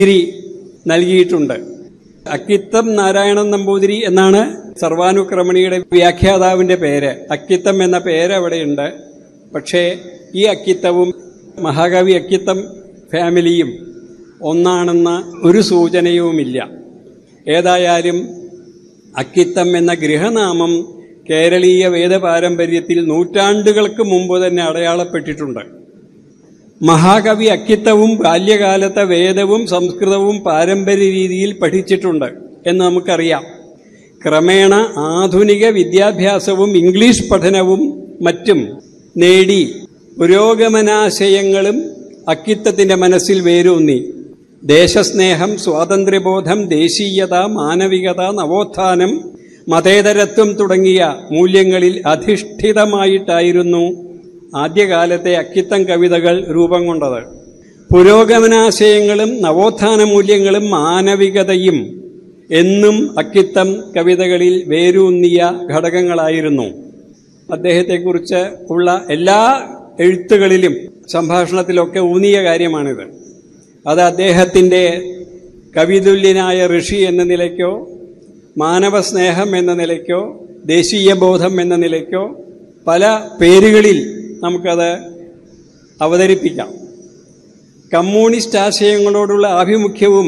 degree നൽകിയിട്ടുണ്ട് അക്കിത്തം നാരായണൻ നമ്പൂതിരി എന്നാണ് സർവാനുക്രമണിയുടെ വ്യാഖ്യാതാവിന്റെ പേര് അക്കിത്തം എന്ന പേര് അവിടെയുണ്ട് പക്ഷേ ഈ അക്കിത്തവും മഹാകവി അക്കിത്തം ഫാമിലിയും ഒന്നാണെന്ന ഒരു സൂചനയുമില്ല ഏതായാലും അക്കിത്തം എന്ന ഗൃഹനാമം കേരളീയ വേദപാരമ്പര്യത്തിൽ നൂറ്റാണ്ടുകൾക്ക് മുമ്പ് തന്നെ അടയാളപ്പെട്ടിട്ടുണ്ട് മഹാകവി അക്കിത്തവും ബാല്യകാലത്തെ വേദവും സംസ്കൃതവും പാരമ്പര്യ രീതിയിൽ പഠിച്ചിട്ടുണ്ട് എന്ന് നമുക്കറിയാം ക്രമേണ ആധുനിക വിദ്യാഭ്യാസവും ഇംഗ്ലീഷ് പഠനവും മറ്റും നേടി പുരോഗമനാശയങ്ങളും അക്കിത്തത്തിന്റെ മനസ്സിൽ വേരൂന്നി ദേശസ്നേഹം സ്വാതന്ത്ര്യബോധം ദേശീയത മാനവികത നവോത്ഥാനം മതേതരത്വം തുടങ്ങിയ മൂല്യങ്ങളിൽ അധിഷ്ഠിതമായിട്ടായിരുന്നു ആദ്യകാലത്തെ അക്കിത്തം കവിതകൾ രൂപം കൊണ്ടത് പുരോഗമനാശയങ്ങളും നവോത്ഥാന മൂല്യങ്ങളും മാനവികതയും എന്നും അക്കിത്തം കവിതകളിൽ വേരൂന്നിയ ഘടകങ്ങളായിരുന്നു അദ്ദേഹത്തെക്കുറിച്ച് ഉള്ള എല്ലാ എഴുത്തുകളിലും സംഭാഷണത്തിലൊക്കെ ഊന്നിയ കാര്യമാണിത് അത് അദ്ദേഹത്തിൻ്റെ കവിതുല്യനായ ഋഷി എന്ന നിലയ്ക്കോ മാനവസ്നേഹം എന്ന നിലയ്ക്കോ ദേശീയ ബോധം എന്ന നിലയ്ക്കോ പല പേരുകളിൽ നമുക്കത് അവതരിപ്പിക്കാം കമ്മ്യൂണിസ്റ്റ് ആശയങ്ങളോടുള്ള ആഭിമുഖ്യവും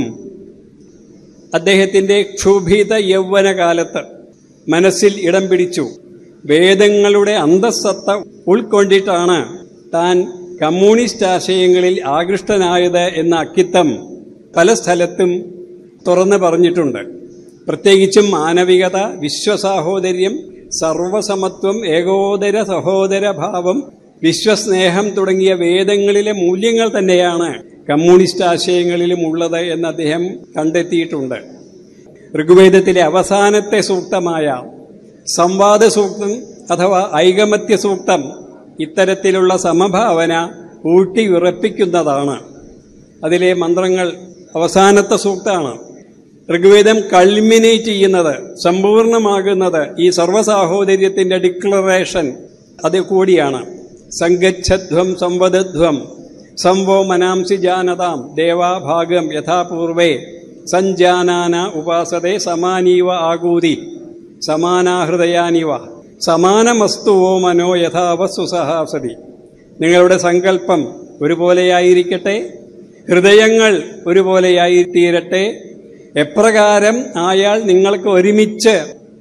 അദ്ദേഹത്തിൻ്റെ ക്ഷുഭിത യൗവനകാലത്ത് മനസ്സിൽ ഇടം പിടിച്ചു വേദങ്ങളുടെ അന്തസ്സത്ത ഉൾക്കൊണ്ടിട്ടാണ് താൻ കമ്മ്യൂണിസ്റ്റ് ആശയങ്ങളിൽ ആകൃഷ്ടനായത് എന്ന അക്കിത്തം പല സ്ഥലത്തും തുറന്നു പറഞ്ഞിട്ടുണ്ട് പ്രത്യേകിച്ചും മാനവികത വിശ്വസാഹോദര്യം സർവസമത്വം ഏകോദര സഹോദര ഭാവം വിശ്വസ്നേഹം തുടങ്ങിയ വേദങ്ങളിലെ മൂല്യങ്ങൾ തന്നെയാണ് കമ്മ്യൂണിസ്റ്റ് ആശയങ്ങളിലും ഉള്ളത് എന്ന് അദ്ദേഹം കണ്ടെത്തിയിട്ടുണ്ട് ഋഗ്വേദത്തിലെ അവസാനത്തെ സൂക്തമായ സംവാദ സൂക്തം അഥവാ ഐകമത്യ സൂക്തം ഇത്തരത്തിലുള്ള സമഭാവന ഊട്ടിയുറപ്പിക്കുന്നതാണ് അതിലെ മന്ത്രങ്ങൾ അവസാനത്തെ സൂക്തമാണ് ഋഗ്വേദം കൾമിനേറ്റ് ചെയ്യുന്നത് സമ്പൂർണമാകുന്നത് ഈ സർവസാഹോദര്യത്തിന്റെ ഡിക്ലറേഷൻ അത് കൂടിയാണ് സങ്കച്ഛധ്വം സംവദധ്വം സംവോ മനാംസി ജാനതാം ദേവാഭാഗം യഥാപൂർവേ സഞ്ജാനാന ഉപാസതേ സമാനീവ ആകൂതി സമാനാഹൃദയാനിവ സമാനമസ്തുവോ മനോ യഥാവസ്തു സഹാസതി നിങ്ങളുടെ സങ്കല്പം ഒരുപോലെയായിരിക്കട്ടെ ഹൃദയങ്ങൾ ഒരുപോലെയായി തീരട്ടെ എപ്രകാരം ആയാൽ നിങ്ങൾക്ക് ഒരുമിച്ച്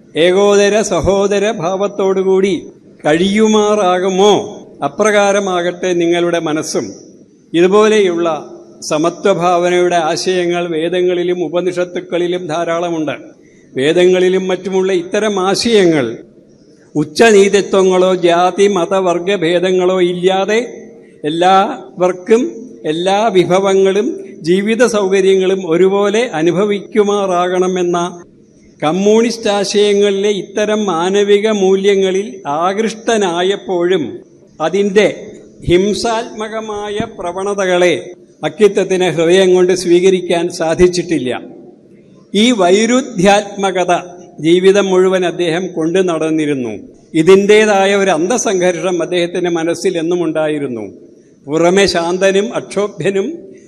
ഏകോദര സഹോദര ഭാവത്തോടുകൂടി കഴിയുമാറാകുമോ അപ്രകാരമാകട്ടെ നിങ്ങളുടെ മനസ്സും ഇതുപോലെയുള്ള സമത്വഭാവനയുടെ ആശയങ്ങൾ വേദങ്ങളിലും ഉപനിഷത്തുക്കളിലും ധാരാളമുണ്ട് വേദങ്ങളിലും മറ്റുമുള്ള ഇത്തരം ആശയങ്ങൾ ഉച്ചനീതിത്വങ്ങളോ ജാതി മതവർഗ ഭേദങ്ങളോ ഇല്ലാതെ എല്ലാവർക്കും എല്ലാ വിഭവങ്ങളും ജീവിത സൗകര്യങ്ങളും ഒരുപോലെ അനുഭവിക്കുമാറാകണമെന്ന കമ്മ്യൂണിസ്റ്റ് ആശയങ്ങളിലെ ഇത്തരം മാനവിക മൂല്യങ്ങളിൽ ആകൃഷ്ടനായപ്പോഴും അതിൻ്റെ ഹിംസാത്മകമായ പ്രവണതകളെ അക്കിത്തത്തിന് ഹൃദയം കൊണ്ട് സ്വീകരിക്കാൻ സാധിച്ചിട്ടില്ല ഈ വൈരുദ്ധ്യാത്മകത ജീവിതം മുഴുവൻ അദ്ദേഹം കൊണ്ടു നടന്നിരുന്നു ഇതിൻ്റെതായ ഒരു അന്തസംഘർഷം അദ്ദേഹത്തിന്റെ മനസ്സിൽ എന്നും ഉണ്ടായിരുന്നു പുറമെ ശാന്തനും അക്ഷോഭ്യനും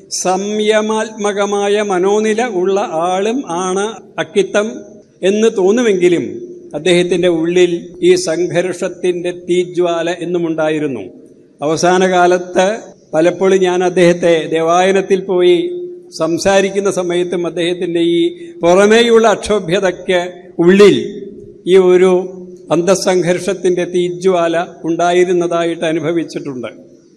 സംയമാത്മകമായ മനോനില ഉള്ള ആളും ആണ് അക്കിത്തം എന്ന് തോന്നുമെങ്കിലും അദ്ദേഹത്തിന്റെ ഉള്ളിൽ ഈ സംഘർഷത്തിന്റെ തീജ്വാല എന്നുമുണ്ടായിരുന്നു അവസാന കാലത്ത് പലപ്പോഴും ഞാൻ അദ്ദേഹത്തെ ദേവായനത്തിൽ പോയി സംസാരിക്കുന്ന സമയത്തും അദ്ദേഹത്തിന്റെ ഈ പുറമേയുള്ള അക്ഷോഭ്യതയ്ക്ക് ഉള്ളിൽ ഈ ഒരു അന്തസംഘർഷത്തിന്റെ തീജ്വാല ഉണ്ടായിരുന്നതായിട്ട് അനുഭവിച്ചിട്ടുണ്ട്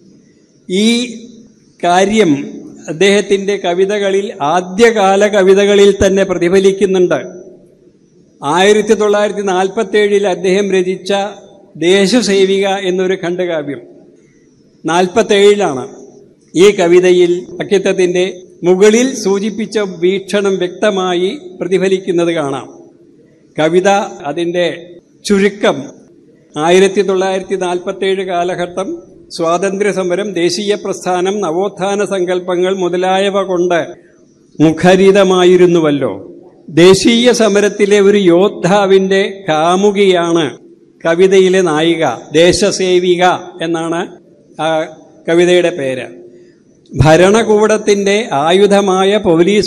ഈ കാര്യം അദ്ദേഹത്തിന്റെ കവിതകളിൽ ആദ്യകാല കവിതകളിൽ തന്നെ പ്രതിഫലിക്കുന്നുണ്ട് ആയിരത്തി തൊള്ളായിരത്തി നാൽപ്പത്തി ഏഴിൽ അദ്ദേഹം രചിച്ച ദേശസേവിക എന്നൊരു ഖണ്ഡകാവ്യം നാൽപ്പത്തേഴിലാണ് ഈ കവിതയിൽ അക്കിത്തത്തിന്റെ മുകളിൽ സൂചിപ്പിച്ച വീക്ഷണം വ്യക്തമായി പ്രതിഫലിക്കുന്നത് കാണാം കവിത അതിന്റെ ചുരുക്കം ആയിരത്തി തൊള്ളായിരത്തി നാൽപ്പത്തേഴ് കാലഘട്ടം സ്വാതന്ത്ര്യ സമരം ദേശീയ പ്രസ്ഥാനം നവോത്ഥാന സങ്കല്പങ്ങൾ മുതലായവ കൊണ്ട് മുഖരിതമായിരുന്നുവല്ലോ ദേശീയ സമരത്തിലെ ഒരു യോദ്ധാവിന്റെ കാമുകിയാണ് കവിതയിലെ നായിക ദേശസേവിക എന്നാണ് ആ കവിതയുടെ പേര് ഭരണകൂടത്തിന്റെ ആയുധമായ പോലീസ്